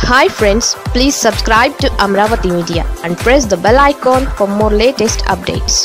hi friends please subscribe to Amaravati media and press the bell icon for more latest updates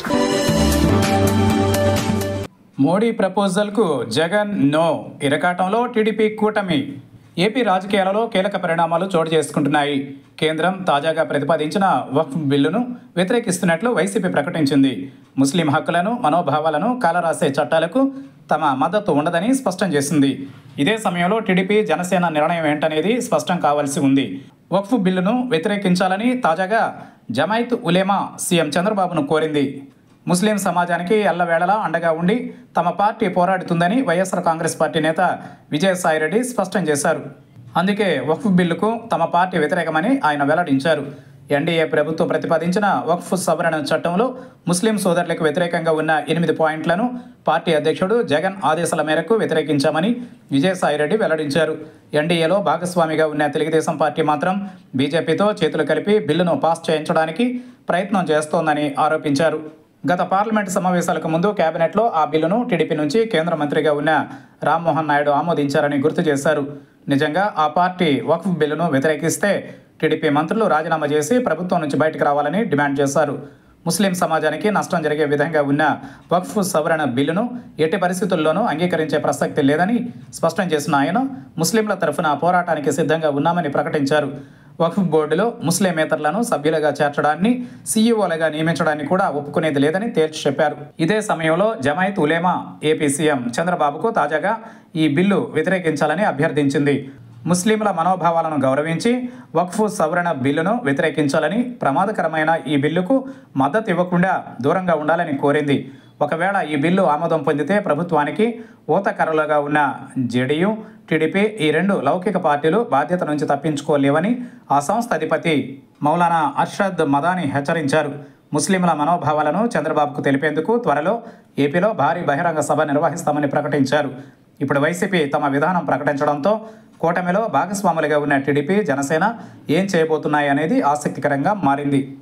Modi ప్రపోజల్కు జగన్ నో ఇరకాటంలో TDP కూటమి AP రాజకీయాలలో కీలక పరిణామాలు చోటు చేసుకుంటున్నాయి కేంద్రం తాజాగా ప్రతిపాదించిన వక్ఫ్ బిల్లును వ్యతిరేకిస్తున్నట్లు వైసీపీ ప్రకటించింది ముస్లిం హక్కులను మనోభావాలను కాలరాసే చట్టాలకు తమ మద్దతు ఉండదని స్పష్టం చేసింది ఇదే సమయంలో టీడీపీ జనసేన నిర్ణయం ఏంటనేది స్పష్టం కావాల్సి ఉంది వక్ఫ్ బిల్లును వ్యతిరేకించాలని తాజాగా జమైత్ ఉలేమా సీఎం చంద్రబాబును కోరింది ముస్లిం సమాజానికి ఎల్లవేళలా అండగా ఉండి తమ పార్టీ పోరాడుతుందని వైఎస్ఆర్ కాంగ్రెస్ పార్టీ నేత విజయసాయిరెడ్డి స్పష్టం చేశారు అందుకే వక్ఫ్ బిల్లుకు తమ పార్టీ వ్యతిరేకమని ఆయన వెల్లడించారు ఎన్డీఏ ప్రభుత్వం ప్రతిపాదించిన వక్ఫ్ సవరణ చట్టంలో ముస్లిం సోదరులకు వ్యతిరేకంగా ఉన్న ఎనిమిది పాయింట్లను పార్టీ అధ్యక్షుడు జగన్ ఆదేశాల మేరకు వ్యతిరేకించామని విజయసాయిరెడ్డి వెల్లడించారు ఎన్డీఏలో భాగస్వామిగా ఉన్న తెలుగుదేశం పార్టీ మాత్రం బీజేపీతో చేతులు కలిపి బిల్లును పాస్ చేయించడానికి ప్రయత్నం చేస్తోందని ఆరోపించారు గత పార్లమెంట్ సమావేశాలకు ముందు కేబినెట్లో ఆ బిల్లును టీడీపీ నుంచి కేంద్ర మంత్రిగా ఉన్న రామ్మోహన్ నాయుడు ఆమోదించారని గుర్తు చేశారు నిజంగా ఆ పార్టీ వక్ఫ్ బిల్లును వ్యతిరేకిస్తే టీడీపీ మంత్రులు రాజీనామా చేసి ప్రభుత్వం నుంచి బయటకు రావాలని డిమాండ్ చేశారు ముస్లిం సమాజానికి నష్టం జరిగే విధంగా ఉన్న వక్ఫ్ సవరణ బిల్లును ఎట్టి పరిస్థితుల్లోనూ అంగీకరించే ప్రసక్తి లేదని స్పష్టం చేసిన ఆయన ముస్లింల తరఫున పోరాటానికి సిద్ధంగా ఉన్నామని ప్రకటించారు వక్ఫ్ బోర్డులో ముస్లిమేతరులను సభ్యులుగా చేర్చడాన్ని సీఈఓలుగా నియమించడాన్ని కూడా ఒప్పుకునేది లేదని తేల్చి చెప్పారు ఇదే సమయంలో జమాయత్ ఉలేమా ఏపీ సీఎం చంద్రబాబుకు తాజాగా ఈ బిల్లు వ్యతిరేకించాలని అభ్యర్థించింది ముస్లింల మనోభావాలను గౌరవించి వక్ఫ్ సవరణ బిల్లును వ్యతిరేకించాలని ప్రమాదకరమైన ఈ బిల్లుకు మద్దతు ఇవ్వకుండా దూరంగా ఉండాలని కోరింది ఒకవేళ ఈ బిల్లు ఆమోదం పొందితే ప్రభుత్వానికి ఊతకర్రలుగా ఉన్న జేడీయూ టీడీపీ ఈ రెండు లౌకిక పార్టీలు బాధ్యత నుంచి తప్పించుకోలేవని ఆ సంస్థ అధిపతి మౌలానా అర్షద్ మదాని హెచ్చరించారు ముస్లింల మనోభావాలను చంద్రబాబుకు తెలిపేందుకు త్వరలో ఏపీలో భారీ బహిరంగ సభ నిర్వహిస్తామని ప్రకటించారు ఇప్పుడు వైసీపీ తమ విధానం ప్రకటించడంతో కూటమిలో భాగస్వాములుగా ఉన్న టీడీపీ జనసేన ఏం చేయబోతున్నాయి అనేది ఆసక్తికరంగా మారింది